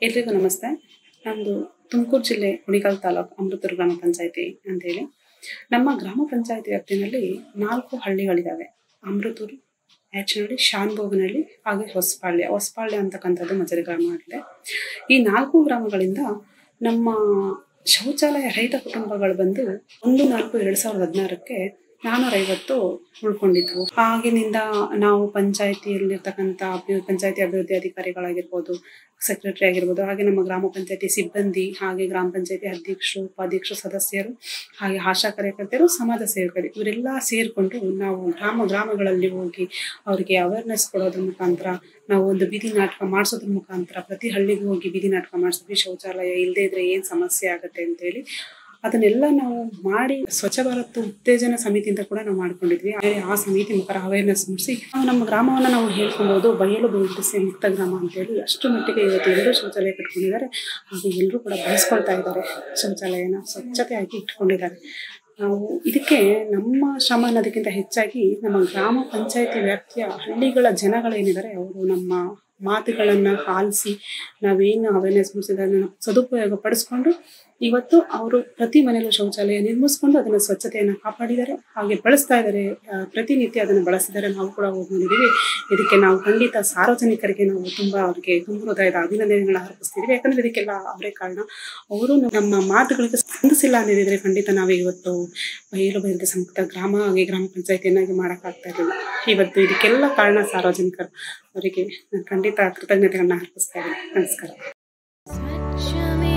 ಎಲ್ರಿಗೂ ನಮಸ್ತೆ ನಮ್ಮದು ತುಮಕೂರು ಜಿಲ್ಲೆ ಕುಣಿಗಲ್ ತಾಲೂಕು ಅಮೃತೂರು ಗ್ರಾಮ ಪಂಚಾಯತಿ ಅಂತೇಳಿ ನಮ್ಮ ಗ್ರಾಮ ಪಂಚಾಯತಿ ವ್ಯಾಪ್ತಿನಲ್ಲಿ ನಾಲ್ಕು ಹಳ್ಳಿಗಳಿದ್ದಾವೆ ಅಮೃತೂರು ಆ್ಯಕ್ಚುಲಿ ಶಾನ್ಭೋಗನಹಳ್ಳಿ ಹಾಗೆ ಹೊಸಪಾಳ್ಯ ಹೊಸಪಾಳ್ಯ ಅಂತಕ್ಕಂಥದ್ದು ಮಜರಿ ಗ್ರಾಮ ಆಗಿದೆ ಈ ನಾಲ್ಕು ಗ್ರಾಮಗಳಿಂದ ನಮ್ಮ ಶೌಚಾಲಯ ರಹಿತ ಕುಟುಂಬಗಳು ಬಂದು ಒಂದು ನಾಲ್ಕು ಎರಡು ಸಾವಿರದ ಹದಿನಾರಕ್ಕೆ ನಾನ್ನೂರೈವತ್ತು ಉಳ್ಕೊಂಡಿದ್ವು ಆಗಿನಿಂದ ನಾವು ಪಂಚಾಯತಿಯಲ್ಲಿರ್ತಕ್ಕಂಥ ಅಭಿ ಪಂಚಾಯತಿ ಅಭಿವೃದ್ಧಿ ಅಧಿಕಾರಿಗಳಾಗಿರ್ಬೋದು ಸೆಕ್ರೆಟರಿ ಆಗಿರ್ಬೋದು ಹಾಗೆ ನಮ್ಮ ಗ್ರಾಮ ಪಂಚಾಯತಿ ಸಿಬ್ಬಂದಿ ಹಾಗೆ ಗ್ರಾಮ ಪಂಚಾಯತಿ ಅಧ್ಯಕ್ಷರು ಉಪಾಧ್ಯಕ್ಷರು ಸದಸ್ಯರು ಹಾಗೆ ಆಶಾ ಕಾರ್ಯಕರ್ತರು ಸಮಾಜ ಸೇವಕರು ಇವರೆಲ್ಲ ಸೇರಿಕೊಂಡು ನಾವು ಗ್ರಾಮ ಗ್ರಾಮಗಳಲ್ಲಿ ಹೋಗಿ ಅವರಿಗೆ ಅವೇರ್ನೆಸ್ ಕೊಡೋದ್ರ ಮುಖಾಂತರ ನಾವು ಒಂದು ಬೀದಿ ನಾಟಕ ಮಾಡಿಸೋದ್ರ ಮುಖಾಂತರ ಪ್ರತಿ ಹಳ್ಳಿಗೂ ಹೋಗಿ ಬೀದಿ ನಾಟಕ ಮಾಡಿಸಿದ್ವಿ ಶೌಚಾಲಯ ಇಲ್ಲದೇ ಇದ್ರೆ ಏನು ಸಮಸ್ಯೆ ಆಗುತ್ತೆ ಅಂತೇಳಿ ಅದನ್ನೆಲ್ಲ ನಾವು ಮಾಡಿ ಸ್ವಚ್ಛ ಭಾರತ್ ಉತ್ತೇಜನ ಸಮಿತಿಯಿಂದ ಕೂಡ ನಾವು ಮಾಡ್ಕೊಂಡಿದ್ವಿ ಆಮೇಲೆ ಆ ಸಮಿತಿ ಮುಖಾಂತರ ಅವೇರ್ನೆಸ್ ಮೂಡಿಸಿ ನಮ್ಮ ಗ್ರಾಮವನ್ನು ನಾವು ಹೇಳ್ಕೊಬೋದು ಬಯಲು ಬಯಲು ಮುಕ್ತ ಗ್ರಾಮ ಅಂತೇಳಿ ಅಷ್ಟು ಮಟ್ಟಿಗೆ ಇವತ್ತು ಎಲ್ಲರೂ ಶೌಚಾಲಯ ಕಟ್ಕೊಂಡಿದ್ದಾರೆ ಹಾಗೆ ಎಲ್ಲರೂ ಕೂಡ ಬಳಸ್ಕೊಳ್ತಾ ಇದ್ದಾರೆ ಶೌಚಾಲಯನ ಸ್ವಚ್ಛತೆಯಾಗಿ ಇಟ್ಕೊಂಡಿದ್ದಾರೆ ನಾವು ಇದಕ್ಕೆ ನಮ್ಮ ಶ್ರಮ ಅನ್ನೋದಕ್ಕಿಂತ ಹೆಚ್ಚಾಗಿ ನಮ್ಮ ಗ್ರಾಮ ಪಂಚಾಯತಿ ವ್ಯಾಪ್ತಿಯ ಹಳ್ಳಿಗಳ ಜನಗಳೇನಿದ್ದಾರೆ ಅವರು ನಮ್ಮ ಮಾತುಗಳನ್ನು ಆಲಿಸಿ ನಾವೇನು ಅವೇರ್ನೆಸ್ ಮೂಡಿಸಿದ ಸದುಪಯೋಗ ಪಡಿಸ್ಕೊಂಡು ಇವತ್ತು ಅವರು ಪ್ರತಿ ಮನೆಯಲ್ಲೂ ಶೌಚಾಲಯ ನಿರ್ಮಿಸ್ಕೊಂಡು ಅದನ್ನು ಸ್ವಚ್ಛತೆಯನ್ನು ಕಾಪಾಡಿದ್ದಾರೆ ಹಾಗೆ ಬಳಸ್ತಾ ಇದ್ದಾರೆ ಆ, ಪ್ರತಿನಿತ್ಯ ಅದನ್ನು ಬಳಸಿದ್ದಾರೆ ನಾವು ಕೂಡ ಹೋಗಿ ನೋಡಿದ್ದೀವಿ ಇದಕ್ಕೆ ನಾವು ಖಂಡಿತ ಸಾರ್ವಜನಿಕರಿಗೆ ನಾವು ತುಂಬ ಅವರಿಗೆ ತುಂಬ ಹೃದಯದ ಅಭಿನಂದನೆಗಳನ್ನ ಅರ್ಪಿಸ್ತಿದ್ದೀವಿ ಯಾಕಂದ್ರೆ ಇದಕ್ಕೆಲ್ಲ ಅವರೇ ಕಾರಣ ಅವರು ನಮ್ಮ ಮಾತುಗಳಿಗೆ ಸ್ಪಂದಿಸಿಲ್ಲ ಅನ್ನೋದಿದ್ರೆ ಖಂಡಿತ ನಾವು ಇವತ್ತು ಬಯಲು ಬಯಲು ಸಂಯುಕ್ತ ಗ್ರಾಮ ಹಾಗೆ ಗ್ರಾಮ ಪಂಚಾಯತಿಯನ್ನಾಗಿ ಮಾಡೋಕ್ಕಾಗ್ತಾ ಇರಲಿಲ್ಲ ಇವತ್ತು ಇದಕ್ಕೆಲ್ಲ ಕಾರಣ ಸಾರ್ವಜನಿಕರು ಅವರಿಗೆ ನಾನು ಖಂಡಿತ ಕೃತಜ್ಞತೆಗಳನ್ನ ಅರ್ಪಿಸ್ತಾ ಇದ್ದೀನಿ ನಮಸ್ಕಾರ स्वच्छ में